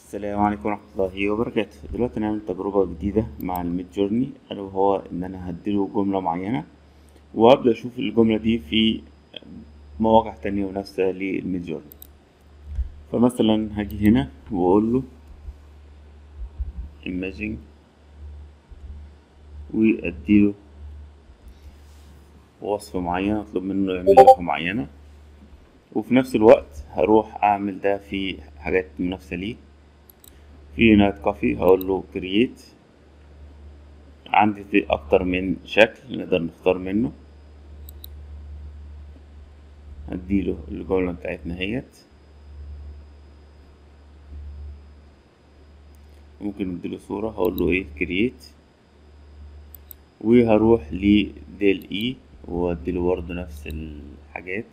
السلام عليكم ورحمة الله وبركاته دلوقتي هنعمل تجربة جديدة مع الميد جورني ألا وهو إن أنا هديله جملة معينة وأبدأ أشوف الجملة دي في مواقع تانية منافسة للميد جورني فمثلا هاجي هنا وأقول له imagine وأديله وصف معين أطلب منه يعمل لوحة معينة وفي نفس الوقت هروح أعمل ده في حاجات منافسة ليه في نايت كافي هقول له كرييت عندي في أكتر من شكل نقدر نختار منه هديله الجملة بتاعتنا هيت ممكن نديله صورة هقول له ايه كرييت وهروح لديل اي واديله برضه نفس الحاجات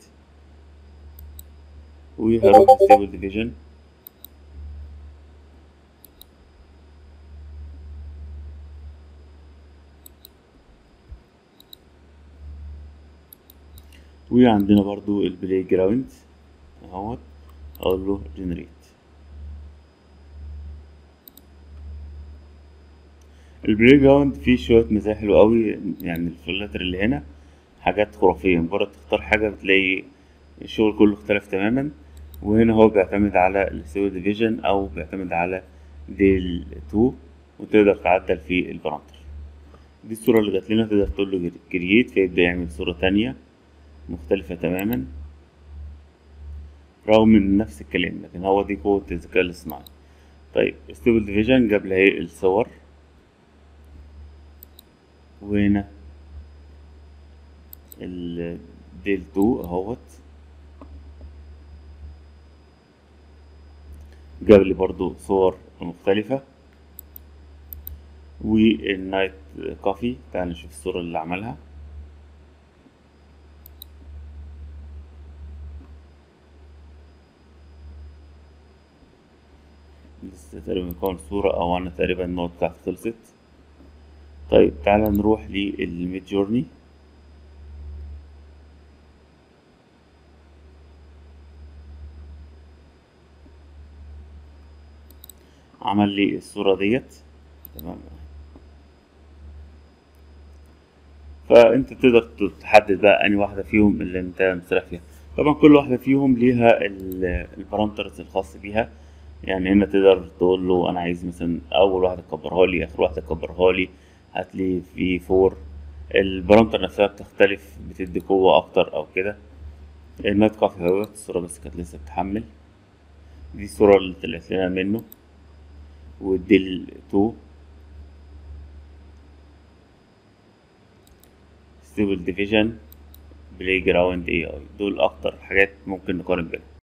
وهروح ستيبل ديفيجن وعندنا برضو البلاي جراوند اهوت اقول له جنريت البلاي جراوند فيه شوية مزايا حلوة قوي يعني الفلاتر اللي هنا حاجات خرافية مجرد تختار حاجة بتلاقي الشغل كله اختلف تماما وهنا هو بيعتمد على السيو ديفيجن او بيعتمد على ديل 2 وتقدر تعدل في البارامتر دي الصورة اللي جات لنا تقدر تقول له كرييت فيبدأ يعمل صورة تانية مختلفة تماما رغم من نفس الكلام لكن هو دي قوة الذكاء الاصطناعي طيب ستيبل ديفيجن جاب لي الصور وهنا الديل 2 اهوت جاب لي برضو صور مختلفة والنايت كافي تعال نشوف الصورة اللي عملها لسه تقريبا مكون صورة أو أنا تقريبا النوت بتاعتي خلصت طيب تعالى نروح للميد جورني عمل لي الصورة ديت تمام فانت تقدر تحدد بقى انهي واحدة فيهم اللي انت مستريح فيها طبعا كل واحدة فيهم ليها البارامترز الخاص بيها يعني هنا تقدر تقول له انا عايز مثلا اول واحدة تكبرها لي اخر واحدة تكبرها لي هات لي في فور البارامتر نفسها بتختلف بتدي قوة اكتر او كده النايت كافي اهوت الصورة بس كانت لسه بتحمل دي الصورة اللي طلعت لنا منه والديل 2 ستيبل ديفيجن بلاي جراوند اي اي دول اكتر حاجات ممكن نقارن بينهم